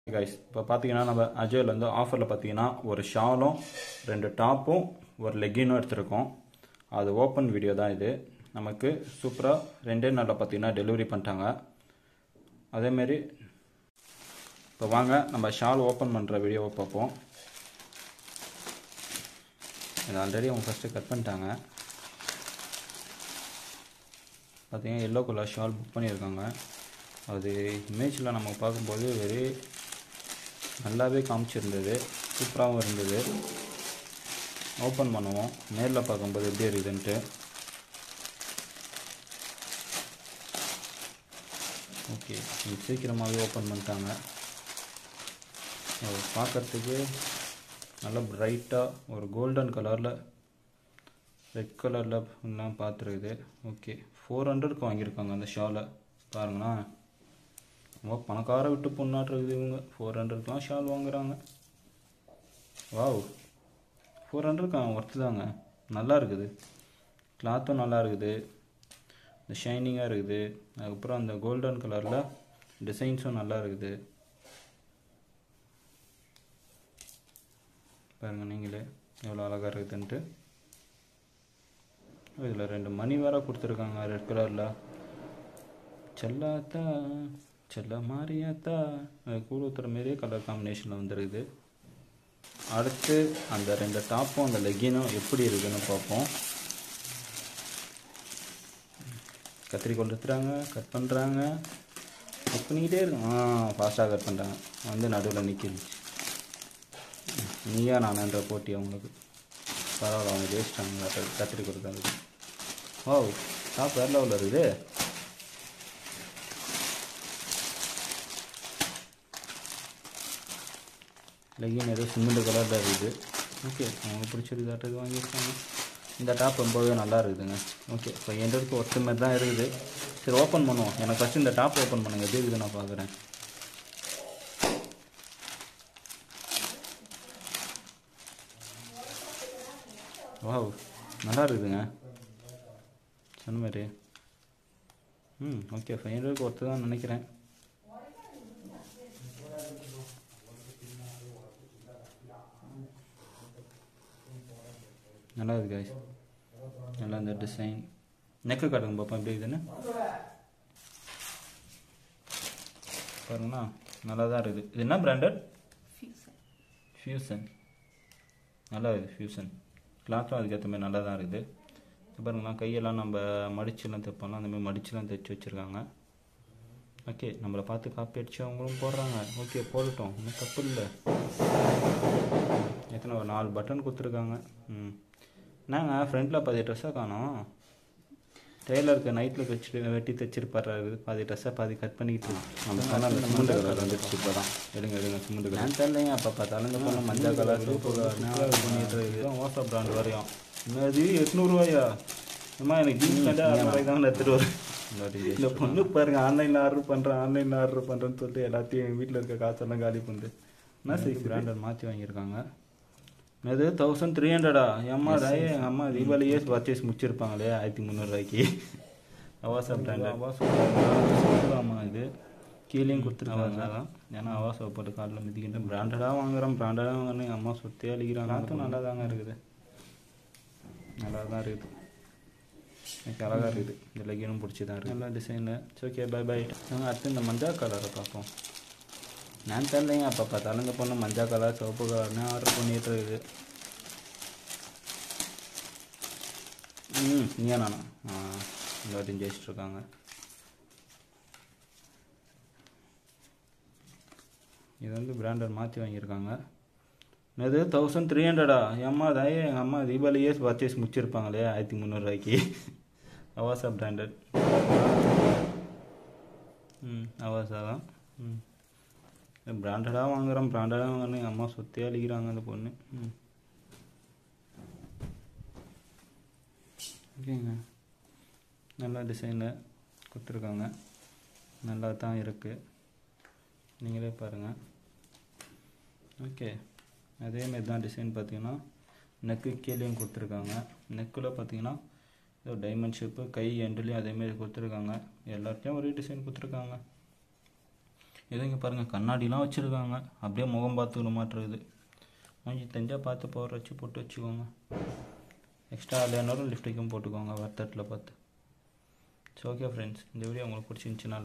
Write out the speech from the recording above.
guys இப்போ பார்த்தீங்கன்னா நம்ம அஜோவில் வந்து ஆஃபரில் பார்த்தீங்கன்னா ஒரு ஷாலும் ரெண்டு டாப்பும் ஒரு லெக்கினும் எடுத்திருக்கோம் அது ஓப்பன் வீடியோ தான் இது நமக்கு சூப்பராக ரெண்டே நாளில் பார்த்தீங்கன்னா டெலிவரி பண்ணிட்டாங்க அதேமாரி இப்போ வாங்க நம்ம ஷால் ஓப்பன் பண்ணுற வீடியோவை பார்ப்போம் இது ஆல்ரெடி அவங்க ஃபஸ்ட்டு கட் பண்ணிட்டாங்க பார்த்தீங்கன்னா எல்லோ கலர் ஷால் புக் பண்ணியிருக்காங்க அது இமேஜில் நம்ம பார்க்கும்போது வெரி நல்லாவே காமிச்சிருந்தது சூப்பராகவும் இருந்தது ஓப்பன் பண்ணுவோம் நேரில் பார்க்கும்போது எப்படி இருக்குதுன்ட்டு ஓகே இது சீக்கிரமாகவே ஓப்பன் பண்ணிட்டாங்க அது பார்க்குறதுக்கு நல்லா பிரைட்டாக ஒரு கோல்டன் கலரில் ரெட் கலரில் எல்லாம் பார்த்துருக்குது ஓகே ஃபோர் ஹண்ட்ரட்க்கு வாங்கியிருக்காங்க அந்த ஷாலை பாருங்களா ரொம்ப பணக்கார விட்டு பொண்ணாட்டுருக்குது இவங்க ஃபோர் ஹண்ட்ரட்லாம் ஷால் வாங்குறாங்க வாவ் ஃபோர் ஹண்ட்ரட்க்கு ஒர்த்து தாங்க நல்லா இருக்குது கிளாத்தும் நல்லா இருக்குது இந்த ஷைனிங்காக இருக்குது அதுக்கப்புறம் அந்த கோல்டன் கலரில் டிசைன்ஸும் நல்லா இருக்குது பாருங்கள் நீங்களே எவ்வளோ அழகாக இருக்குதுன்ட்டு இதில் ரெண்டு மணி வேற கொடுத்துருக்காங்க ரெட் கலரில் செல்லாத்தா செல்ல மாரியாத்தா அது கூடுத்துற மாரியே கலர் காம்பினேஷனில் வந்துருக்குது அடுத்து அந்த ரெண்டு டாப்பும் அந்த லெக்கினும் எப்படி இருக்குதுன்னு பார்ப்போம் கத்திரிக்கோல் எடுத்துறாங்க கட் பண்ணுறாங்க கட் பண்ணிக்கிட்டே இருக்கும் ஆ ஃபாஸ்ட்டாக கட் பண்ணுறாங்க வந்து நடுவில் நிற்கிடுச்சு நீயா நானன்ற போட்டி அவங்களுக்கு பரவாயில்ல அவங்க ஜெயிச்சிட்டாங்க கத்திரிக்கோல் தான் இருக்குது ஓ டாப் வேறு லெவலில் இருக்குது லெகின் ஏதோ சிமெண்ட் கலரில் இருக்குது ஓகே அவங்களுக்கு பிடிச்சிருக்காட்டுக்கு வாங்கியிருக்காங்க இந்த டாப் ரொம்பவே நல்லா இருக்குதுங்க ஓகே இப்போ எங்களுக்கு ஒருத்த மாதிரி தான் இருக்குது சரி ஓப்பன் பண்ணுவோம் எனக்கு ஃபஸ்ட்டு இந்த டாப் ஓப்பன் பண்ணுங்க எப்படி இருக்குது நான் பார்க்குறேன் வாவ் நல்லா இருக்குதுங்க சொன்ன மாதிரி ம் ஓகே ஃபைவ் ஹண்ட்ரட்க்கு ஒருத்தர் தான் நினைக்கிறேன் நல்லா இருக்கு guys நல்லா இந்த டிசைன் நெக்கு காட்டுங்க பார்ப்போம் எப்படி இருக்குதுன்னு பாருங்கண்ணா நல்லா தான் இருக்குது இது என்ன பிராண்டட் ஃபியூசன் நல்லா இருக்குது ஃபியூசன் கிளாத்தும் அதுக்கேற்ற மாதிரி நல்லா தான் இருக்குது இது பாருங்கண்ணா கையெல்லாம் நம்ம மடிச்சுலாம் தைப்போம்லாம் அந்த மாதிரி மடிச்சுலாம் தைச்சி வச்சுருக்காங்க ஓகே நம்மளை பார்த்து காப்பி அடிச்சு அவங்களும் போடுறாங்க ஓகே போடட்டும் ஒன்றும் தப்பு இல்லை எத்தனை ஒரு நாலு பட்டன் கொடுத்துருக்காங்க ம் நாங்கள் ஃப்ரண்ட்டில் பாதி ட்ரெஸ்ஸாக காணோம் டெய்லருக்கு நைட்டில் வச்சு வெட்டி தைச்சிருப்பாரு பாதி ட்ரெஸ்ஸை பாதி கட் பண்ணிக்கிட்டு நம்ம சொன்ன சிமெண்ட் கலர் வந்துடுச்சு இப்போ தான் எடுங்க எடுங்க சிமெண்ட் கலர் நான் தெரியலைங்க அப்போ பார்த்தாலும் இந்த பொண்ணு மஞ்சள் கலர் சூப்பு கலர் பண்ணிட்டு இருக்குது ஓசா பிராண்ட் வரையும் இது எட்நூறுவாயா அம்மா எனக்கு ஜீன்ஸ் பேண்ட்டு ரூபாய்க்கு தான் எடுத்துகிட்டு வரேன் இந்த பொண்ணு பாருங்க ஆன்லைனில் ஆர்டர் பண்ணுறேன் ஆன்லைனில் ஆர்டர் பண்ணுறேன்னு சொல்லிட்டு எல்லாத்தையும் எங்கள் வீட்டில் இருக்க காசெல்லாம் காலி பண்ணுது என்ன சரி பிராண்டட் மாற்றி வாங்கியிருக்காங்க இது தௌசண்ட் த்ரீ ஹண்ட்ரடா அம்மா ராய் எங்கள் அம்மா தீபாவளியே பர்ச்சேஸ் முடிச்சிருப்பாங்களே ஆயிரத்தி முந்நூறுரூவாய்க்கு அவாசா பிராண்ட் அவாசா இது கீழேயும் கொடுத்துருக்காங்க அதான் ஏன்னா அவாசா போட்டு காலில் மிதிக்கிட்டு பிராண்டடாக வாங்குறோம் பிராண்டடாக வாங்குறேன் எங்கள் அம்மா சுற்றி அழிக்கிறாங்க அதுவும் நல்லா தாங்க இருக்குது நல்லா தான் இருக்குது எனக்கு அழகாக இருக்குது இந்த லெகினும் பிடிச்சி தான் இருக்குது நல்லா டிசைனில் சரி ஓகே பை பை நாங்கள் அடுத்து இந்த மஞ்சள் கலரை பார்ப்போம் நான் தெரியலைங்க அப்போ பார்த்தாலும் இந்த பொண்ணு மஞ்சள் கலர் சிவப்பு கலர்னு ஆர்டர் பண்ணிட்டு இருக்குது ம் நீயா நானா ஆ எல்லாத்தையும் ஜெயிச்சிட்டு இருக்காங்க இது வந்து பிராண்டட் மாற்றி வாங்கியிருக்காங்க இது தௌசண்ட் த்ரீ ஹண்ட்ரடா அம்மா தாயே எங்கள் அம்மா தீபாவளியே பர்ச்சேஸ் முடிச்சிருப்பாங்களே ஆயிரத்தி முந்நூறுரூவாய்க்கு அவாசா பிராண்டட் ம் அவாசா தான் ம் பிராண்டடாக வாங்குகிறோம் பிராண்டடாக வாங்குறேன் எங்கள் அம்மா சொத்தே அழிக்கிறாங்க அந்த பொண்ணு ம் ஓகேங்க நல்லா டிசைனில் கொடுத்துருக்காங்க நல்லா தான் இருக்குது நீங்களே பாருங்கள் ஓகே அதேமாரி தான் டிசைன் பார்த்தீங்கன்னா நெக்கு கீழேயும் கொடுத்துருக்காங்க நெக்கில் பார்த்தீங்கன்னா ஏதோ டைமண்ட் ஷேப்பு கை எண்டுலேயும் அதேமாரி கொடுத்துருக்காங்க எல்லாத்தையும் ஒரே டிசைன் கொடுத்துருக்காங்க ஏதோ இங்கே பாருங்கள் கண்ணாடிலாம் வச்சுருக்காங்க அப்படியே முகம் பார்த்துக்கிற மாட்டுருக்குது மூஞ்சி தெரிஞ்சால் பார்த்து பவர் வச்சு போட்டு வச்சுக்கோங்க எக்ஸ்ட்ரா இல்லைனாலும் லிஃப்ட்டுக்கும் போட்டுக்கோங்க வர்த்தட்டில் பார்த்து ஸோ ஓகே ஃப்ரெண்ட்ஸ் இந்த வீடியோ உங்களுக்கு பிடிச்சிருந்துச்சுன்னா